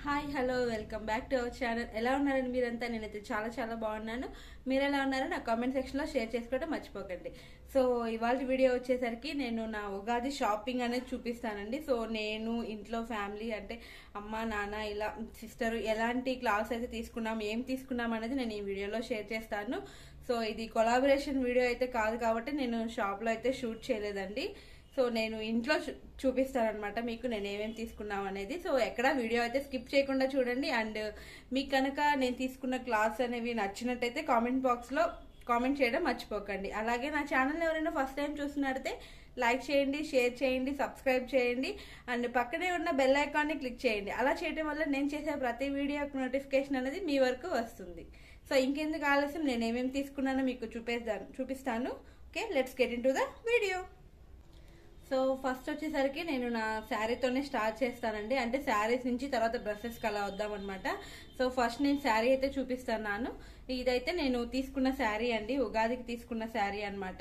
hi hello welcome back to our channel ఎలా ఉన్నారండి మీరంతా నేనైతే చాలా చాలా బాగున్నాను మీరు ఎలా ఉన్నారో నా కామెంట్ సెక్షన్లో షేర్ చేసుకోవడం మర్చిపోకండి సో ఇవాళ వీడియో వచ్చేసరికి నేను నా ఉగాది షాపింగ్ అనేది చూపిస్తానండి సో నేను ఇంట్లో ఫ్యామిలీ అంటే అమ్మ నాన్న ఇలా సిస్టర్ ఎలాంటి క్లాస్ అయితే తీసుకున్నాం ఏం తీసుకున్నాం అనేది నేను ఈ వీడియోలో షేర్ చేస్తాను సో ఇది కొలాబరేషన్ వీడియో అయితే కాదు కాబట్టి నేను షాప్లో అయితే షూట్ చేయలేదండి సో నేను ఇంట్లో చూ- చూపిస్తానన్నమాట మీకు నేను ఏమేమి తీసుకున్నాం అనేది సో ఎక్కడ వీడియో అయితే స్కిప్ చేయకుండా చూడండి అండ్ మీకు కనుక నేను తీసుకున్న క్లాత్స్ అనేవి నచ్చినట్టయితే కామెంట్ బాక్స్లో కామెంట్ చేయడం మర్చిపోకండి అలాగే నా ఛానల్ ఎవరైనా ఫస్ట్ టైం చూస్తున్నట్టయితే లైక్ చేయండి షేర్ చేయండి సబ్స్క్రైబ్ చేయండి అండ్ పక్కనే ఉన్న బెల్ ఐకాన్ని క్లిక్ చేయండి అలా చేయడం వల్ల నేను చేసే ప్రతి వీడియో నోటిఫికేషన్ అనేది మీ వరకు వస్తుంది సో ఇంకెందుకు ఆలస్యం నేను ఏమేమి తీసుకున్నానో మీకు చూపిస్తాను చూపిస్తాను okay let's get into the video so first వచ్చేసరికి నేను నా శారీతోనే స్టార్ట్ చేస్తానండి అంటే శారీస్ నుంచి తర్వాత డ్రెస్సెస్కి అలా వద్దామన్నమాట సో ఫస్ట్ నేను శారీ అయితే చూపిస్తున్నాను ఇదైతే నేను తీసుకున్న శారీ అండి ఉగాదికి తీసుకున్న శారీ అన్నమాట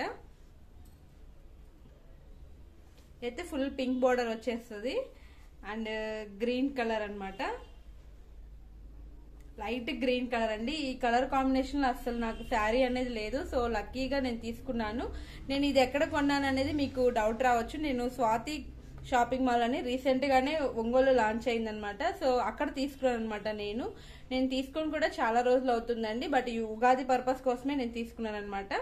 అయితే ఫుల్ పింక్ బోర్డర్ వచ్చేస్తుంది అండ్ గ్రీన్ కలర్ అన్నమాట లైట్ గ్రీన్ కలర్ అండి ఈ కలర్ కాంబినేషన్ అసలు నాకు శారీ అనేది లేదు సో లక్కీగా నేను తీసుకున్నాను నేను ఇది ఎక్కడ కొన్నాను అనేది మీకు డౌట్ రావచ్చు నేను స్వాతి షాపింగ్ మాల్ అని రీసెంట్ గానే ఒంగోలు లాంచ్ అయిందనమాట సో అక్కడ తీసుకున్నాను అనమాట నేను నేను తీసుకొని కూడా చాలా రోజులు అవుతుందండి బట్ ఈ ఉగాది పర్పస్ కోసమే నేను తీసుకున్నాను అనమాట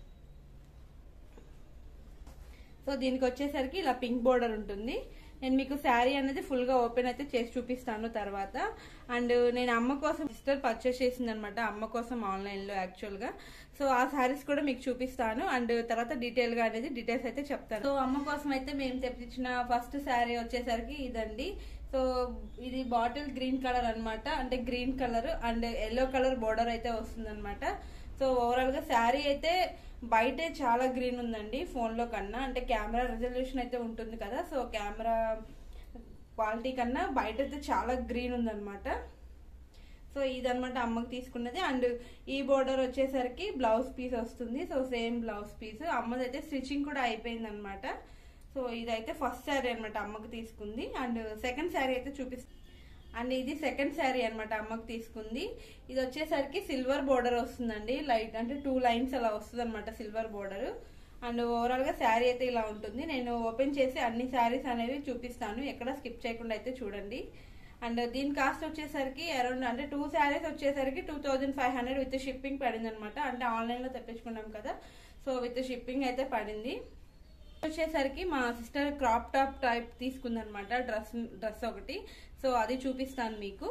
సో దీనికి వచ్చేసరికి ఇలా పింక్ బోర్డర్ ఉంటుంది నేను మీకు శారీ అనేది ఫుల్ గా ఓపెన్ అయితే చేసి చూపిస్తాను తర్వాత అండ్ నేను అమ్మ కోసం సిస్టర్ పర్చేస్ చేసింది అనమాట అమ్మ కోసం ఆన్లైన్ లో యాక్చువల్ గా సో ఆ శారీస్ కూడా మీకు చూపిస్తాను అండ్ తర్వాత డీటెయిల్ గా అనేది డీటెయిల్స్ అయితే చెప్తాను సో అమ్మ కోసం అయితే మేము తెప్పించిన ఫస్ట్ శారీ వచ్చేసరికి ఇదండి సో ఇది బాటిల్ గ్రీన్ కలర్ అన్నమాట అంటే green colour and yellow colour border అయితే వస్తుంది సో ఓవరాల్ గా శారీ అయితే బయటే చాలా గ్రీన్ ఉందండి ఫోన్ లో కన్నా అంటే కెమెరా రెజల్యూషన్ అయితే ఉంటుంది కదా సో కెమెరా క్వాలిటీ కన్నా బయట అయితే చాలా గ్రీన్ ఉందన్నమాట సో ఇదన్నమాట అమ్మకి తీసుకున్నది అండ్ ఈ బోర్డర్ వచ్చేసరికి బ్లౌజ్ పీస్ వస్తుంది సో సేమ్ బ్లౌజ్ పీస్ అమ్మది అయితే స్టిచ్చింగ్ కూడా అయిపోయింది అనమాట సో ఇదైతే ఫస్ట్ శారీ అనమాట అమ్మకి తీసుకుంది అండ్ సెకండ్ శారీ అయితే చూపిస్తుంది అండ్ ఇది సెకండ్ శారీ అనమాట అమ్మకి తీసుకుంది ఇది వచ్చేసరికి సిల్వర్ బోర్డర్ వస్తుందండి లైట్ అంటే టూ లైన్స్ అలా వస్తుంది అనమాట సిల్వర్ బోర్డర్ అండ్ ఓవరాల్ గా శారీ అయితే ఇలా ఉంటుంది నేను ఓపెన్ చేసి అన్ని శారీస్ అనేవి చూపిస్తాను ఎక్కడ స్కిప్ చేయకుండా అయితే చూడండి అండ్ దీని కాస్ట్ వచ్చేసరికి అరౌండ్ అంటే టూ శారీస్ వచ్చేసరికి two thousand five hundred with shipping పడింది అనమాట అంటే ఆన్లైన్ లో తెప్పించుకున్నాం కదా సో విత్ షిప్పింగ్ అయితే పడింది వచ్చేసరికి మా సిస్టర్ క్రాప్ టాప్ టైప్ తీసుకుందనమాట డ్రెస్ డ్రెస్ ఒకటి సో అది చూపిస్తాను మీకు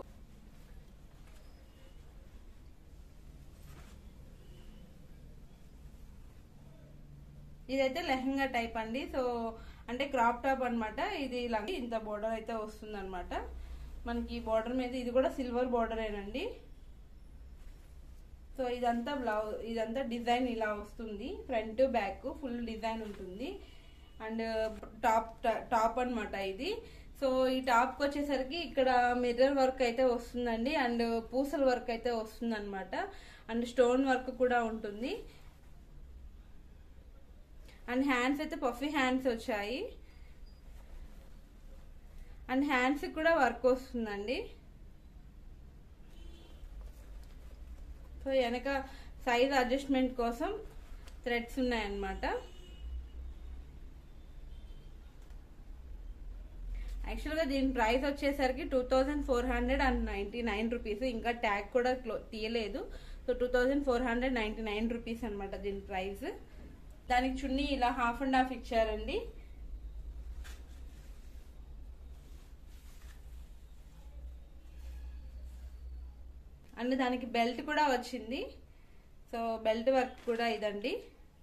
ఇదైతే లెహంగా టైప్ అండి సో అంటే క్రాప్ టాప్ అన్నమాట ఇది ఇలా ఇంత బోర్డర్ అయితే వస్తుంది అనమాట మనకి బోర్డర్ మీద ఇది కూడా సిల్వర్ బోర్డరేనండి సో ఇదంతా బ్లౌజ్ ఇదంతా డిజైన్ ఇలా వస్తుంది ఫ్రంట్ బ్యాక్ ఫుల్ డిజైన్ ఉంటుంది అండ్ టాప్ టాప్ అన్నమాట ఇది సో ఈ టాప్ కి వచ్చేసరికి ఇక్కడ మిర్రర్ వర్క్ అయితే వస్తుందండి అండ్ పూసల వర్క్ అయితే వస్తుంది అనమాట అండ్ స్టోన్ వర్క్ కూడా ఉంటుంది అండ్ హ్యాండ్స్ అయితే పఫీ హ్యాండ్స్ వచ్చాయి అండ్ హ్యాండ్స్ కూడా వర్క్ వస్తుందండి సో వెనక సైజ్ అడ్జస్ట్మెంట్ కోసం థ్రెడ్స్ ఉన్నాయన్నమాట యాక్చువల్గా దీని ప్రైస్ వచ్చేసరికి two thousand four hundred and ninety nine rupees ఇంకా ట్యాగ్ కూడా తీయలేదు so two thousand four hundred ninety nine rupees అనమాట దీని ప్రైస్ దానికి చున్నీ ఇలా హాఫ్ అండ్ హాఫ్ ఇచ్చారండి అండ్ దానికి బెల్ట్ కూడా వచ్చింది సో బెల్ట్ వర్క్ కూడా ఇదండి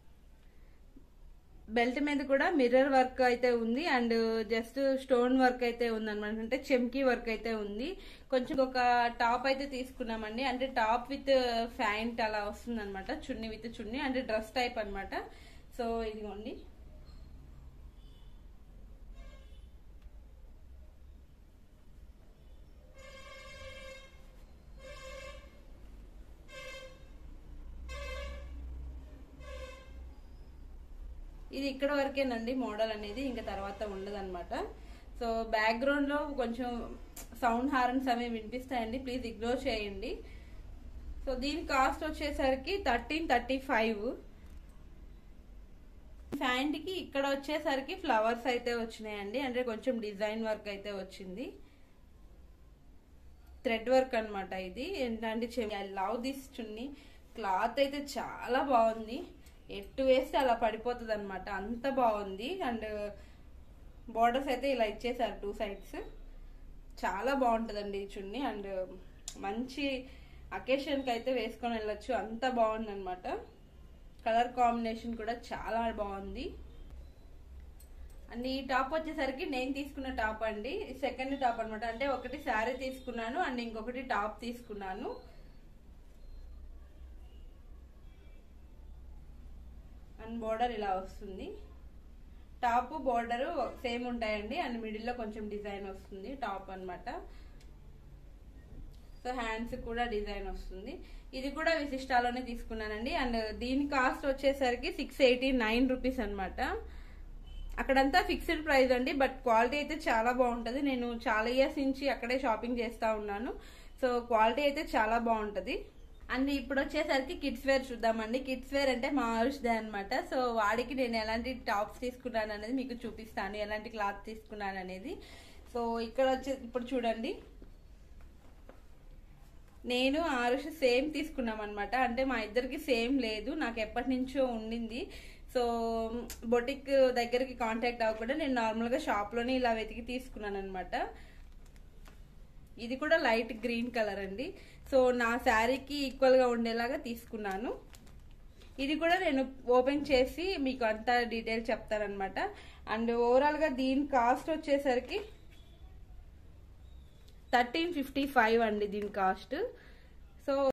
బెల్ట్ మీద కూడా మిర్రర్ వర్క్ అయితే ఉంది అండ్ జస్ట్ స్టోన్ వర్క్ అయితే ఉంది అనమాట అంటే చెమ్కీ వర్క్ అయితే ఉంది కొంచెం ఒక టాప్ అయితే తీసుకున్నామండి అంటే టాప్ విత్ ఫ్యాంట్ అలా వస్తుంది అనమాట చున్నీ విత్ చున్నీ అంటే డ్రెస్ టైప్ అనమాట సో ఇదిగోండి ఇది ఇక్కడ వరకేనండి మోడల్ అనేది ఇంకా తర్వాత ఉండదన్నమాట సో బ్యాక్గ్రౌండ్ లో కొంచెం సౌండ్ హార్న్స్ అవి వినిపిస్తాయండి ప్లీజ్ ఇగ్నోర్ చేయండి సో దీని కాస్ట్ వచ్చేసరికి థర్టీన్ థర్టీ ఫైవ్ ప్యాంట్ కి ఇక్కడ వచ్చేసరికి ఫ్లవర్స్ అయితే వచ్చినాయండి అంటే కొంచెం డిజైన్ వర్క్ అయితే వచ్చింది థ్రెడ్ వర్క్ అనమాట ఇది ఏంటంటే I love this chunni cloth అయితే చాలా బాగుంది ఎట్టు వేస్తే అలా పడిపోతుంది అనమాట అంత బాగుంది అండ్ బార్డర్స్ అయితే ఇలా ఇచ్చేసారు టూ సైడ్స్ చాలా బాగుంటుందండి ఈ చున్ని అండ్ మంచి అకేషన్కి అయితే వేసుకొని వెళ్ళొచ్చు అంత బాగుంది అనమాట కలర్ కాంబినేషన్ కూడా చాలా బాగుంది అండ్ ఈ టాప్ వచ్చేసరికి నేను తీసుకున్న టాప్ అండి సెకండ్ టాప్ అనమాట అంటే ఒకటి శారీ తీసుకున్నాను అండ్ ఇంకొకటి టాప్ తీసుకున్నాను అండ్ బోర్డర్ ఇలా వస్తుంది టాప్ బోర్డర్ సేమ్ ఉంటాయండి అండ్ మిడిల్లో కొంచెం డిజైన్ వస్తుంది టాప్ అన్నమాట సో హ్యాండ్స్ కూడా డిజైన్ వస్తుంది ఇది కూడా విశిష్టాలోనే తీసుకున్నానండి అండ్ దీని కాస్ట్ వచ్చేసరికి సిక్స్ ఎయిటీ నైన్ రూపీస్ అనమాట అక్కడంతా ఫిక్స్డ్ ప్రైస్ అండి బట్ క్వాలిటీ అయితే చాలా బాగుంటుంది నేను చాలా ఇయర్స్ నుంచి అక్కడే షాపింగ్ చేస్తూ ఉన్నాను సో క్వాలిటీ అయితే చాలా బాగుంటుంది అండ్ ఇప్పుడు వచ్చేసరికి కిడ్స్ వేర్ చూద్దామండి కిడ్స్ వేర్ అంటే మా ఆరుష్దే అనమాట సో వాడికి నేను ఎలాంటి టాప్స్ తీసుకున్నాను అనేది మీకు చూపిస్తాను ఎలాంటి క్లాత్ తీసుకున్నాను అనేది సో ఇక్కడ వచ్చే ఇప్పుడు చూడండి నేను ఆరుష్ సేమ్ తీసుకున్నాం అనమాట అంటే మా ఇద్దరికి సేమ్ లేదు నాకు ఎప్పటి నుంచో ఉండింది సో బొటిక్ దగ్గరికి కాంటాక్ట్ అవ్వకుండా నేను నార్మల్గా షాప్లోనే ఇలా వెతికి తీసుకున్నాను అనమాట ఇది కూడా లైట్ గ్రీన్ కలర్ అండి సో నా శారీకి ఈక్వల్గా ఉండేలాగా తీసుకున్నాను ఇది కూడా నేను ఓపెన్ చేసి మీకు అంతా డీటెయిల్ చెప్తానమాట అండ్ ఓవరాల్గా దీని కాస్ట్ వచ్చేసరికి థర్టీన్ ఫిఫ్టీ ఫైవ్ అండి దీని కాస్ట్ సో